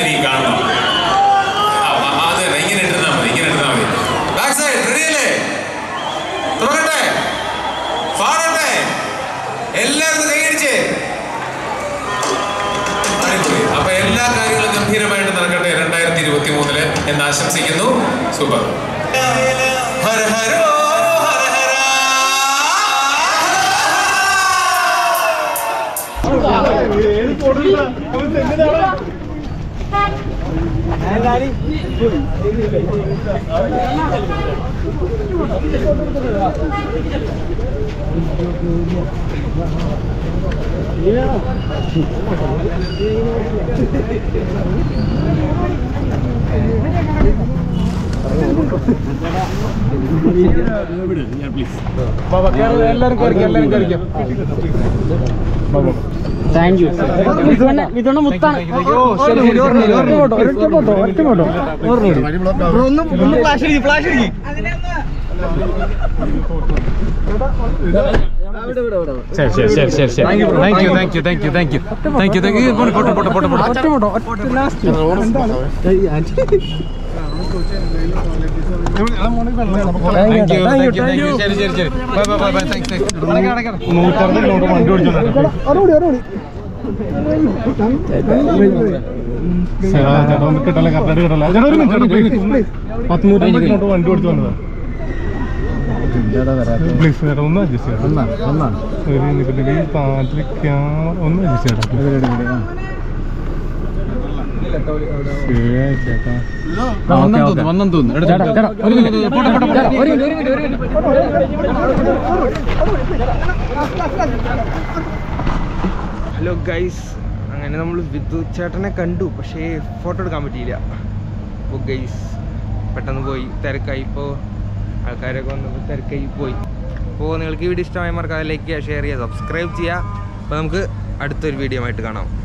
നീ കാണണം ആ, ആ, അത് തന്നെ. ഇങ്ങനെ ഇട്ടിരുന്നാ മതി ഇങ്ങനെ ഇട്ടിരുന്നാ മതി ബാക്ക് സൈഡ് റെഡിയല്ലേ തുടങ്ങട്ടെ പാടട്ടെ എല്ലാവരും കൈയടിച്ചേ അടിപൊളി. അപ്പൊ എല്ലാ കാര്യങ്ങളും ഗംഭീരമായിട്ട് നടക്കട്ടെ രണ്ടായിരത്തി ഇരുപത്തി മൂന്നില് എന്ന് ആശംസിക്കുന്നു സൂപ്പർ ഹര ഹരോ ഹര ഹര താങ്ക് യു ഇതുകൊണ്ട് മുത്താണ് ഒന്ന് ഒന്ന് ഫ്ലാഷ് അടിക്കും ഫ്ലാഷ് അടിക്കും ശരി ശരി ശരി ശരി ശരി thank you thank you thank you thank you thank you thank you പോട്ടെ പോട്ടെ പോട്ടെ പോട്ടെ പോട്ടെ ഒറ്റ ഫോട്ടോ ഒറ്റ last thank you thank you thank you ശരി ശരി ശരി bye bye bye bye thanks അടക്കട അടക്കട നൂറ്ററുപത് കിലോമീറ്റർ വണ്ടി ഓടിച്ചോണ്ടാണ് ചേട്ടാ ചേട്ടാ ഒന്ന് കിട്ടല്ല കറക്റ്റായിട്ട് കിട്ടല്ല ചേട്ടാ ഒരു മിനിറ്റ് ഒരു മിനിറ്റ് പത്ത് നൂറ്റമ്പത് കിലോമീറ്റർ വണ്ടി ഓടിച്ചു വന്നതാ പ്ലീസ് ചേട്ടാ ഒന്ന് അഡ്ജസ്റ്റ് ചെയ്യാം ഒരു നിൽക്കട്ടെ ഈ പാട്ടിൽ ക്യാമറ ഒന്ന് അഡ്ജസ്റ്റ് ചെയ്യട്ടെ ശരിയായി ചേട്ടാ വന്നെന്ന് തോന്നുന്നു വന്നെന്ന് തോന്നുന്നു എടുത്തോ ഒരു മിനിറ്റ് പോട്ടെ പോട്ടെ പോട്ടെ ഹലോ ഗൈസ് അങ്ങനെ നമ്മൾ വിദ്യു ചേട്ടനെ കണ്ടു പക്ഷേ ഫോട്ടോ എടുക്കാൻ പറ്റിയില്ല അപ്പോൾ ഗൈസ് പെട്ടെന്ന് പോയി തിരക്കായി ഇപ്പോൾ ആൾക്കാരൊക്കെ വന്നപ്പോൾ തിരക്കായി പോയി അപ്പോൾ നിങ്ങൾക്ക് ഈ വീഡിയോ ഇഷ്ടമായി മറക്കാതെ ലൈക്ക് ചെയ്യുക ഷെയർ ചെയ്യുക സബ്സ്ക്രൈബ് ചെയ്യുക അപ്പോൾ നമുക്ക് അടുത്തൊരു വീഡിയോ ആയിട്ട് കാണാം